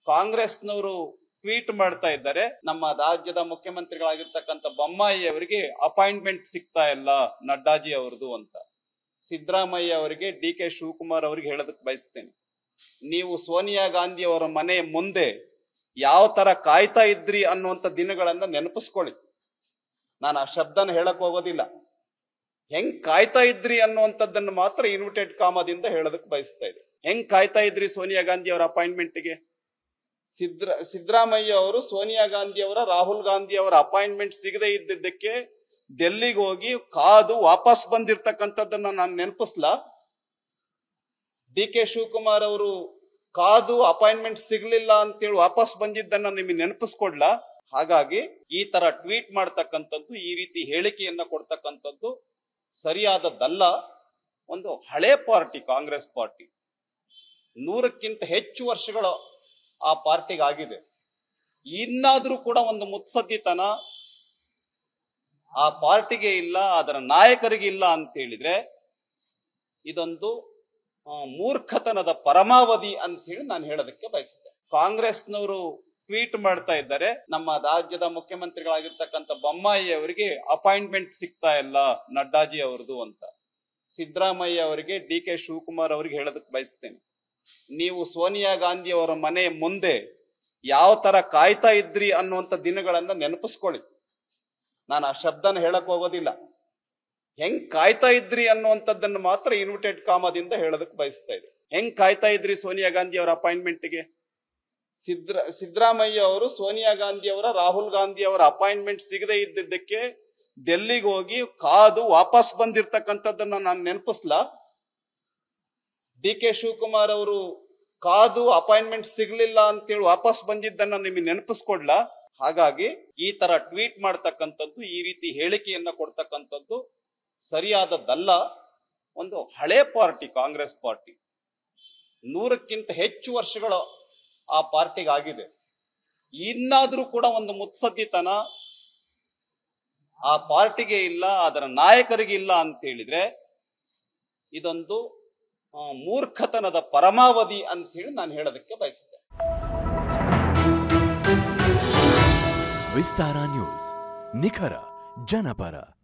ಕಾಂಗ್ರೆಸ್ನವರು ಟ್ವೀಟ್ ಮಾಡ್ತಾ ಇದ್ದಾರೆ ನಮ್ಮ ರಾಜ್ಯದ ಮುಖ್ಯಮಂತ್ರಿಗಳಾಗಿರ್ತಕ್ಕಂಥ ಬೊಮ್ಮಾಯಿ ಅವರಿಗೆ ಅಪಾಯಿಂಟ್ಮೆಂಟ್ ಸಿಗ್ತಾ ಇಲ್ಲ ನಡ್ಡಾಜಿ ಅವರದು ಅಂತ ಸಿದ್ದರಾಮಯ್ಯ ಅವರಿಗೆ ಡಿ ಕೆ ಶಿವಕುಮಾರ್ ಅವರಿಗೆ ಹೇಳೋದಕ್ಕೆ ಬಯಸ್ತೇನೆ ನೀವು ಸೋನಿಯಾ ಗಾಂಧಿ ಅವರ ಮನೆ ಮುಂದೆ ಯಾವ ತರ ಕಾಯ್ತಾ ಇದ್ರಿ ಅನ್ನುವಂಥ ದಿನಗಳನ್ನ ನೆನಪಿಸ್ಕೊಳ್ಳಿ ನಾನು ಆ ಶಬ್ದನ ಹೇಳಕ್ ಹೋಗೋದಿಲ್ಲ ಹೆಂಗ್ ಕಾಯ್ತಾ ಇದ್ರಿ ಅನ್ನುವಂಥದ್ದನ್ನು ಮಾತ್ರ ಇನ್ವಿಟೆಡ್ ಕಾಮದಿಂದ ಹೇಳೋದಕ್ಕೆ ಬಯಸ್ತಾ ಇದೆ ಹೆಂಗ್ ಕಾಯ್ತಾ ಇದ್ರಿ ಸೋನಿಯಾ ಗಾಂಧಿ ಅವರ ಅಪಾಯಿಂಟ್ಮೆಂಟ್ಗೆ ಸಿದ್ರ ಸಿದ್ದರಾಮಯ್ಯ ಅವರು ಸೋನಿಯಾ ಗಾಂಧಿ ಅವರ ರಾಹುಲ್ ಗಾಂಧಿ ಅವರ ಅಪಾಯಿಂಟ್ಮೆಂಟ್ ಸಿಗದೆ ಇದ್ದಿದ್ದಕ್ಕೆ ಡೆಲ್ಲಿಗೆ ಹೋಗಿ ಕಾದು ವಾಪಸ್ ಬಂದಿರ್ತಕ್ಕಂಥದ್ದನ್ನ ನಾನು ನೆನಪಿಸ್ಲಾ ಡಿ ಕೆ ಶಿವಕುಮಾರ್ ಅವರು ಕಾದು ಅಪಾಯಿಂಟ್ಮೆಂಟ್ ಸಿಗ್ಲಿಲ್ಲ ಅಂತೇಳಿ ವಾಪಸ್ ಬಂದಿದ್ದನ್ನ ನಿಮಗೆ ನೆನಪಿಸ್ಕೊಡ್ಲಾ ಹಾಗಾಗಿ ಈ ತರ ಟ್ವೀಟ್ ಮಾಡ್ತಕ್ಕಂಥದ್ದು ಈ ರೀತಿ ಹೇಳಿಕೆಯನ್ನ ಕೊಡ್ತಕ್ಕಂಥದ್ದು ಸರಿಯಾದದ್ದಲ್ಲ ಒಂದು ಹಳೆ ಪಾರ್ಟಿ ಕಾಂಗ್ರೆಸ್ ಪಾರ್ಟಿ ನೂರಕ್ಕಿಂತ ಹೆಚ್ಚು ವರ್ಷಗಳು ಆ ಪಾರ್ಟಿಗಾಗಿದೆ ಇನ್ನಾದ್ರೂ ಕೂಡ ಒಂದು ಮುತ್ಸದ್ದಿತನ ಆ ಪಾರ್ಟಿಗೆ ಇಲ್ಲ ಅದರ ನಾಯಕರಿಗೆ ಇಲ್ಲ ಅಂತ ಹೇಳಿದ್ರೆ ಇದೊಂದು ಆ, ಮೂರ್ಖತನದ ಪರಮಾವಧಿ ಅಂತ ಹೇಳಿ ನಾನು ಹೇಳೋದಕ್ಕೆ ಬಯಸಿದ್ದೆ ಕಾಂಗ್ರೆಸ್ನವರು ಟ್ವೀಟ್ ಮಾಡ್ತಾ ಇದ್ದಾರೆ ನಮ್ಮ ರಾಜ್ಯದ ಮುಖ್ಯಮಂತ್ರಿಗಳಾಗಿರ್ತಕ್ಕಂಥ ಬೊಮ್ಮಾಯಿ ಅವರಿಗೆ ಅಪಾಯಿಂಟ್ಮೆಂಟ್ ಸಿಗ್ತಾ ಇಲ್ಲ ನಡ್ಡಾಜಿ ಅವರದು ಅಂತ ಸಿದ್ದರಾಮಯ್ಯ ಅವರಿಗೆ ಡಿ ಕೆ ಶಿವಕುಮಾರ್ ಅವರಿಗೆ ಹೇಳೋದಕ್ಕೆ ಬಯಸ್ತೇನೆ ನೀವು ಸೋನಿಯಾ ಗಾಂಧಿ ಅವರ ಮನೆ ಮುಂದೆ ಯಾವ ತರ ಕಾಯ್ತಾ ಇದ್ರಿ ಅನ್ನುವಂಥ ದಿನಗಳನ್ನ ನೆನಪಿಸ್ಕೊಳ್ಳಿ ನಾನು ಆ ಶಬ್ದನ ಹೇಳಕ್ ಹೋಗೋದಿಲ್ಲ ಹೆಂಗ್ ಕಾಯ್ತಾ ಇದ್ರಿ ಅನ್ನುವಂಥದ್ದನ್ನು ಮಾತ್ರ ಇನ್ವಿಟೆಡ್ ಕಾಮದಿಂದ ಹೇಳೋದಕ್ಕೆ ಬಯಸ್ತಾ ಇದೆ ಹೆಂಗ್ ಕಾಯ್ತಾ ಇದ್ರಿ ಸೋನಿಯಾ ಗಾಂಧಿ ಅವರ ಅಪಾಯಿಂಟ್ಮೆಂಟ್ಗೆ ಸಿದ್ರ ಸಿದ್ದರಾಮಯ್ಯ ಅವರು ಸೋನಿಯಾ ಗಾಂಧಿ ಅವರ ರಾಹುಲ್ ಗಾಂಧಿ ಅವರ ಅಪಾಯಿಂಟ್ಮೆಂಟ್ ಸಿಗದೆ ಇದ್ದಿದ್ದಕ್ಕೆ ಡೆಲ್ಲಿಗೆ ಹೋಗಿ ಕಾದು ವಾಪಸ್ ಬಂದಿರ್ತಕ್ಕಂಥದ್ದನ್ನ ನಾನು ನೆನಪಿಸ್ಲಾ ಡಿ ಕೆ ಶಿವಕುಮಾರ್ ಅವರು ಕಾದು ಅಪಾಯಿಂಟ್ಮೆಂಟ್ ಸಿಗ್ಲಿಲ್ಲ ಅಂತೇಳಿ ವಾಪಸ್ ಬಂದಿದ್ದನ್ನ ನಿಮಗೆ ನೆನಪಿಸ್ಕೊಡ್ಲಾ ಹಾಗಾಗಿ ಈ ತರ ಟ್ವೀಟ್ ಮಾಡ್ತಕ್ಕಂಥದ್ದು ಈ ರೀತಿ ಹೇಳಿಕೆಯನ್ನ ಕೊಡ್ತಕ್ಕಂಥದ್ದು ಸರಿಯಾದದ್ದಲ್ಲ ಒಂದು ಹಳೆ ಪಾರ್ಟಿ ಕಾಂಗ್ರೆಸ್ ಪಾರ್ಟಿ ನೂರಕ್ಕಿಂತ ಹೆಚ್ಚು ವರ್ಷಗಳು ಆ ಪಾರ್ಟಿಗಾಗಿದೆ ಇನ್ನಾದ್ರೂ ಕೂಡ ಒಂದು ಮುತ್ಸದ್ದಿತನ ಆ ಪಾರ್ಟಿಗೆ ಇಲ್ಲ ಅದರ ನಾಯಕರಿಗೆ ಇಲ್ಲ ಅಂತ ಹೇಳಿದ್ರೆ ಇದೊಂದು ಆ, ಮೂರ್ಖತನದ ಪರಮಾವಧಿ ಅಂತ ಹೇಳಿ ನಾನು ಹೇಳೋದಕ್ಕೆ ಬಯಸಿದ್ದೆ ವಿಸ್ತಾರ ನ್ಯೂಸ್ ನಿಖರ ಜನಪರ